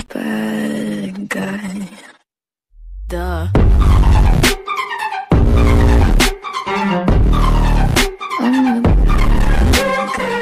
bad guy. Duh. I'm the bad guy.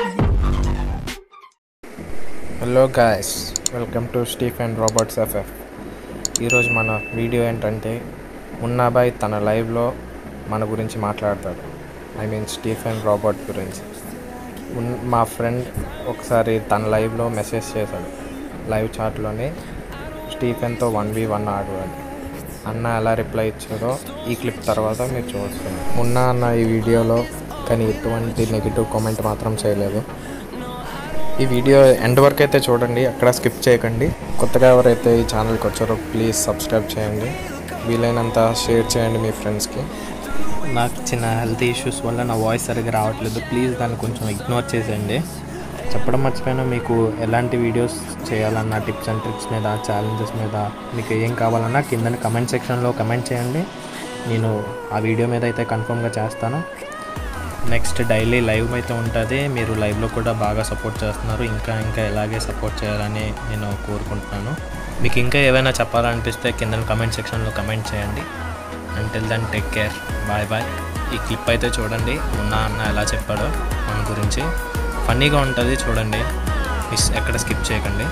Hello guys welcome to Steph and Roberts FF ఈరోజు మన video ఏంటంటే మున్నాబాయ్ తన లైవ్లో మన గురించి మాట్లాడతాడు I mean Steph and Robert గురించి ఉన్- మా ఫ్రెండ్ ఒకసారి తన లైవ్లో మెసేజ్ చేశాడు లైవ్ చాట్లోనే స్టీఫెన్తో వన్ వి వన్ ఆడు అని అన్న ఎలా రిప్లై ఇచ్చాడో ఈ క్లిప్ తర్వాత మీరు చూడొచ్చు మున్నా అన్న ఈ వీడియోలో కానీ ఎటువంటి నెగిటివ్ కామెంట్ మాత్రం చేయలేదు ఈ వీడియో ఎండ్ వరకు అయితే చూడండి అక్కడ స్కిప్ చేయకండి కొత్తగా ఎవరైతే ఈ ఛానల్కి వచ్చారో ప్లీజ్ సబ్స్క్రైబ్ చేయండి వీలైనంత షేర్ చేయండి మీ ఫ్రెండ్స్కి నాకు చిన్న హెల్త్ ఇష్యూస్ వల్ల నా వాయిస్ సరిగ్గా రావట్లేదు ప్లీజ్ దాన్ని కొంచెం ఇగ్నోర్ చేసేయండి చెప్పడం మర్చిపోయినా మీకు ఎలాంటి వీడియోస్ చేయాలన్నా టిప్స్ అండ్ ట్రిక్స్ మీద ఛాలెంజెస్ మీద మీకు ఏం కావాలన్నా కింద కమెంట్ సెక్షన్లో కమెంట్ చేయండి నేను ఆ వీడియో మీద అయితే కన్ఫర్మ్గా చేస్తాను నెక్స్ట్ డైలీ లైవ్ అయితే ఉంటుంది మీరు లైవ్లో కూడా బాగా సపోర్ట్ చేస్తున్నారు ఇంకా ఇంకా ఇలాగే సపోర్ట్ చేయాలని నేను కోరుకుంటున్నాను మీకు ఇంకా ఏవైనా చెప్పాలనిపిస్తే కింద కమెంట్ సెక్షన్లో కమెంట్ చేయండి until then take care bye bye ఈ క్లిప్ అయితే చూడండి ఉన్న అన్న ఎలా చెప్పాడో మన గురించి ఫన్నీగా ఉంటుంది చూడండి మిస్ ఎక్కడ స్కిప్ చేయకండి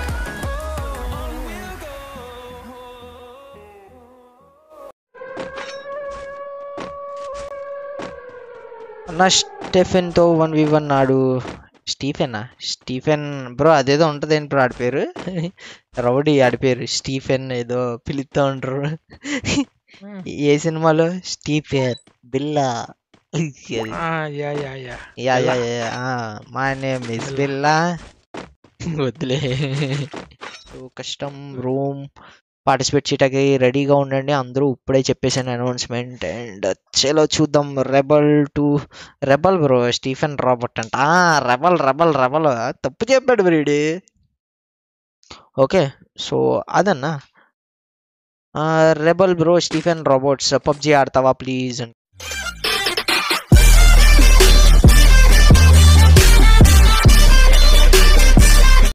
నా స్టెఫెన్తో వన్ వి వన్ ఆడు స్టీఫెనా స్టీఫెన్ బ్రో అదేదో ఉంటుంది ఏంటి బ్రో ఆడి పేరు రౌడీ ఆడి పేరు స్టీఫెన్ ఏదో పిలుస్తూ ఉంటారు ఏ సినిమాలో స్టీఫెన్ బిల్లా యా యా యా యా యా యా మా నేమ్ ఇస్ బిల్లా వద్దులే సో కష్టం రూమ్ పార్టిసిపేట్ చేయటానికి రెడీగా ఉండండి అందరూ ఇప్పుడే చెప్పేసాను అనౌన్స్మెంట్ అండ్ చలో చూద్దాం rebel to rebel bro Stephen Robert అంట రెబల్ రెబల్ రెబల్ తప్పు చెప్పాడు బ్రీడి ఓకే సో అదన్నా rebel bro Stephen Roberts PUBG ఆడతావా ప్లీజ్